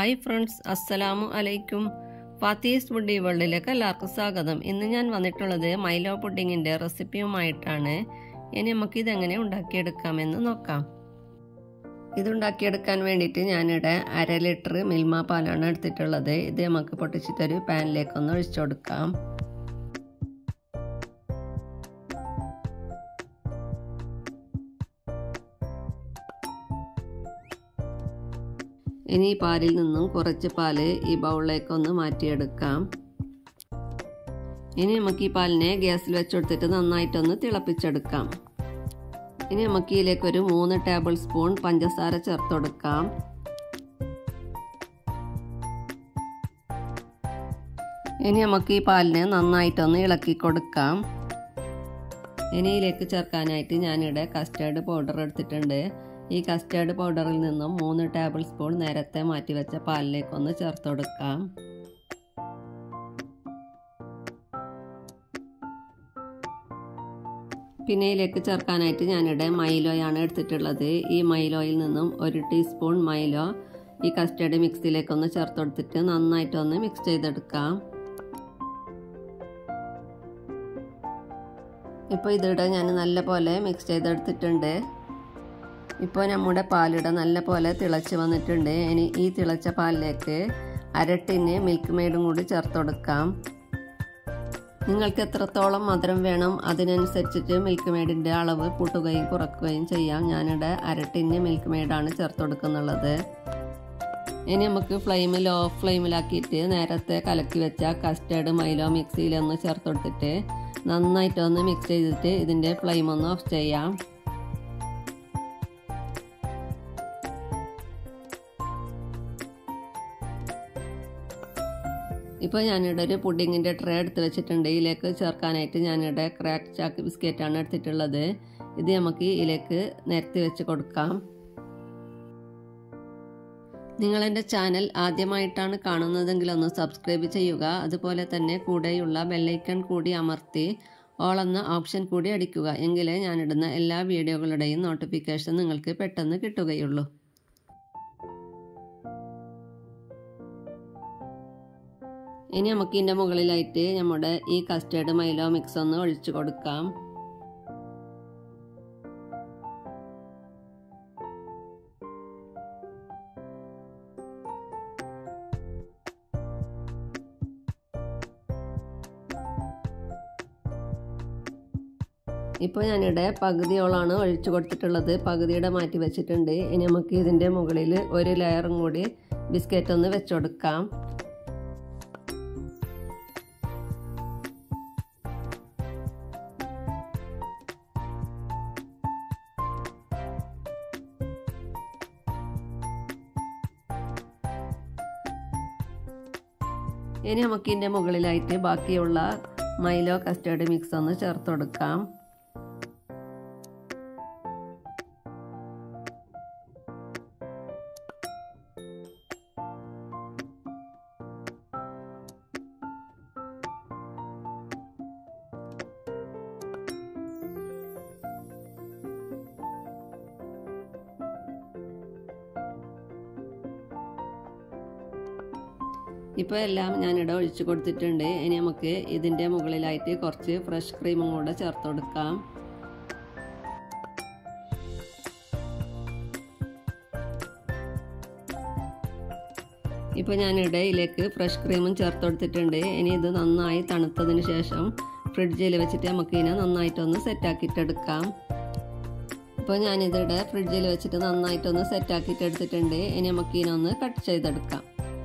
hi friends അസ്സലാമു അലൈക്കും Fathi's foodie വേൾഡിലേക്ക് എല്ലാവർക്കും സ്വാഗതം ഇന്ന് ഞാൻ വന്നിട്ടുള്ളത് മൈലോ പുഡിങ്ങിൻ്റെ റെസിപ്പിയുമായിട്ടാണ് ഇനി നമുക്ക് ഇതെങ്ങനെ ഉണ്ടാക്കിയെടുക്കാമെന്ന് നോക്കാം ഇതുണ്ടാക്കിയെടുക്കാൻ വേണ്ടിയിട്ട് ഞാനിവിടെ അര ലിറ്റർ മിൽമ പാലാണ് എടുത്തിട്ടുള്ളത് ഇത് നമുക്ക് പൊട്ടിച്ചിട്ടൊരു പാനിലേക്കൊന്ന് ഒഴിച്ചു കൊടുക്കാം ഇനി ഈ പാലിൽ നിന്നും കുറച്ച് പാല് ഈ ബൗളിലേക്കൊന്ന് മാറ്റിയെടുക്കാം ഇനി നമുക്ക് ഈ പാലിനെ ഗ്യാസിൽ വെച്ചെടുത്തിട്ട് നന്നായിട്ടൊന്ന് തിളപ്പിച്ചെടുക്കാം ഇനി നമുക്ക് ഇതിലേക്ക് ഒരു മൂന്ന് ടേബിൾ സ്പൂൺ പഞ്ചസാര ചേർത്ത് കൊടുക്കാം ഇനി നമുക്ക് ഈ പാലിനെ നന്നായിട്ടൊന്ന് ഇളക്കി കൊടുക്കാം ഇനി ഇതിലേക്ക് ചേർക്കാനായിട്ട് ഞാനിവിടെ കസ്റ്റേർഡ് പൗഡർ എടുത്തിട്ടുണ്ട് ഈ കസ്റ്റേർഡ് പൗഡറിൽ നിന്നും മൂന്ന് ടേബിൾ സ്പൂൺ നേരത്തെ മാറ്റിവെച്ച പാലിലേക്കൊന്ന് ചേർത്ത് കൊടുക്കാം പിന്നെ ഇതിലേക്ക് ചേർക്കാനായിട്ട് ഞാനിവിടെ മൈലോയാണ് എടുത്തിട്ടുള്ളത് ഈ മൈലോയിൽ നിന്നും ഒരു ടീസ്പൂൺ മൈലോ ഈ കസ്റ്റേർഡ് മിക്സിയിലേക്കൊന്ന് ചേർത്ത് കൊടുത്തിട്ട് നന്നായിട്ടൊന്ന് മിക്സ് ചെയ്തെടുക്കാം ഇപ്പോൾ ഇതിവിടെ ഞാൻ നല്ല പോലെ മിക്സ് ചെയ്തെടുത്തിട്ടുണ്ട് ഇപ്പോൾ നമ്മുടെ പാലിട നല്ല പോലെ തിളച്ച് വന്നിട്ടുണ്ട് ഇനി ഈ തിളച്ച പാലിലേക്ക് അരട്ടിന് മിൽക്ക് മെയ്ഡും കൂടി ചേർത്ത് കൊടുക്കാം നിങ്ങൾക്ക് എത്രത്തോളം മധുരം വേണം അതിനനുസരിച്ചിട്ട് മിൽക്ക് മെയ്ഡിൻ്റെ അളവ് കൂട്ടുകയും കുറക്കുകയും ചെയ്യാം ഞാനിവിടെ അരട്ടിന് മിൽക്ക് മെയ്ഡാണ് ചേർത്ത് കൊടുക്കുന്നുള്ളത് ഇനി നമുക്ക് ഫ്ലെയിം ലോ ഫ്ലെയിമിലാക്കിയിട്ട് നേരത്തെ കലക്കി വെച്ച കസ്റ്റേർഡ് മൈലോ മിക്സിയിലൊന്ന് ചേർത്ത് കൊടുത്തിട്ട് നന്നായിട്ടൊന്ന് മിക്സ് ചെയ്തിട്ട് ഇതിൻ്റെ ഫ്ലെയിം ഒന്ന് ഓഫ് ചെയ്യാം ഇപ്പോൾ ഞാനിവിടെ ഒരു പുഡിങ്ങിൻ്റെ ട്രേ എടുത്ത് വെച്ചിട്ടുണ്ട് ഇതിലേക്ക് ചേർക്കാനായിട്ട് ഞാനിവിടെ ക്രാക്ക് ചാക്ക് ബിസ്ക്കറ്റാണ് എടുത്തിട്ടുള്ളത് ഇത് നമുക്ക് ഇതിലേക്ക് നിരത്തി വെച്ച് കൊടുക്കാം നിങ്ങൾ എൻ്റെ ചാനൽ ആദ്യമായിട്ടാണ് കാണുന്നതെങ്കിൽ ഒന്ന് സബ്സ്ക്രൈബ് ചെയ്യുക അതുപോലെ തന്നെ കൂടെയുള്ള ബെല്ലൈക്കൺ കൂടി അമർത്തി ഓൾ എന്ന ഓപ്ഷൻ കൂടി അടിക്കുക എങ്കിലേ ഞാനിടുന്ന എല്ലാ വീഡിയോകളുടെയും നോട്ടിഫിക്കേഷൻ നിങ്ങൾക്ക് പെട്ടെന്ന് കിട്ടുകയുള്ളൂ ഇനി നമുക്ക് ഇതിൻ്റെ മുകളിലായിട്ട് നമ്മുടെ ഈ കസ്റ്റേർഡ് മൈലോ മിക്സ് ഒന്ന് ഒഴിച്ചു കൊടുക്കാം ഇപ്പോൾ ഞാനിവിടെ പകുതിയോളാണ് ഒഴിച്ചു കൊടുത്തിട്ടുള്ളത് പകുതിയുടെ മാറ്റി വെച്ചിട്ടുണ്ട് ഇനി നമുക്ക് ഇതിൻ്റെ മുകളിൽ ഒരു ലെയറും കൂടി ബിസ്ക്കറ്റ് ഒന്ന് വെച്ചുകൊടുക്കാം ഇനി നമുക്ക് ഇതിൻ്റെ മുകളിലായിട്ട് ബാക്കിയുള്ള മൈലോ കസ്റ്റേർഡ് മിക്സ് ഒന്ന് ചേർത്ത് കൊടുക്കാം ഇപ്പോൾ എല്ലാം ഞാനിവിടെ ഒഴിച്ചു കൊടുത്തിട്ടുണ്ട് ഇനി നമുക്ക് ഇതിൻ്റെ മുകളിലായിട്ട് കുറച്ച് ഫ്രഷ് ക്രീമും കൂടെ ചേർത്ത് കൊടുക്കാം ഇപ്പോൾ ഞാനിവിടെ ഇതിലേക്ക് ഫ്രഷ് ക്രീമും ചേർത്ത് കൊടുത്തിട്ടുണ്ട് ഇനി ഇത് നന്നായി തണുത്തതിന് ശേഷം ഫ്രിഡ്ജിൽ വെച്ചിട്ട് നമുക്ക് ഇതിനെ നന്നായിട്ടൊന്ന് സെറ്റാക്കിയിട്ടെടുക്കാം ഇപ്പോൾ ഞാനിതിവിടെ ഫ്രിഡ്ജിൽ വെച്ചിട്ട് നന്നായിട്ടൊന്ന് സെറ്റാക്കിയിട്ട് എടുത്തിട്ടുണ്ട് ഇനി നമുക്ക് ഇതിനൊന്ന് കട്ട് ചെയ്തെടുക്കാം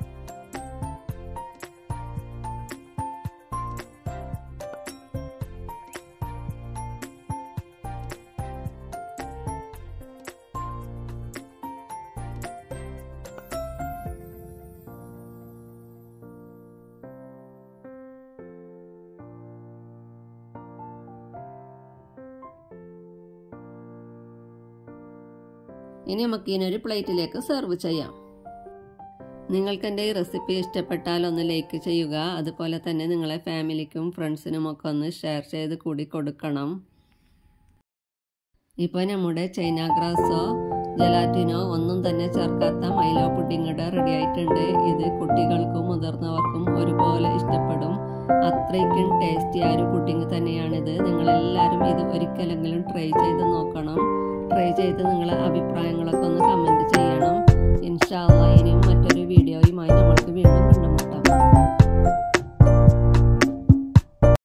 ഇനി നമുക്ക് ഇതിനൊരു പ്ലേറ്റിലേക്ക് സെർവ് ചെയ്യാം നിങ്ങൾക്ക് എൻ്റെ ഈ റെസിപ്പി ഇഷ്ടപ്പെട്ടാൽ ഒന്ന് ലൈക്ക് ചെയ്യുക അതുപോലെ തന്നെ നിങ്ങളെ ഫാമിലിക്കും ഫ്രണ്ട്സിനും ഒക്കെ ഒന്ന് ഷെയർ ചെയ്ത് കൂടി കൊടുക്കണം ഇപ്പോൾ നമ്മുടെ ചൈന ഗ്രാസോ ജലാറ്റിനോ ഒന്നും തന്നെ ചേർക്കാത്ത മൈലോ പുഡിംഗ് ഇവിടെ റെഡി ആയിട്ടുണ്ട് ഇത് കുട്ടികൾക്കും മുതിർന്നവർക്കും ഒരുപോലെ ഇഷ്ടപ്പെടും അത്രയ്ക്കും ടേസ്റ്റി ആയ ഒരു പുഡിംഗ് തന്നെയാണിത് നിങ്ങളെല്ലാവരും ഇത് ഒരിക്കലെങ്കിലും ട്രൈ ചെയ്ത് നോക്കണം ട്രൈ ചെയ്ത് നിങ്ങളെ അഭിപ്രായങ്ങളൊക്കെ ഒന്ന് കമൻറ്റ് ചെയ്യണം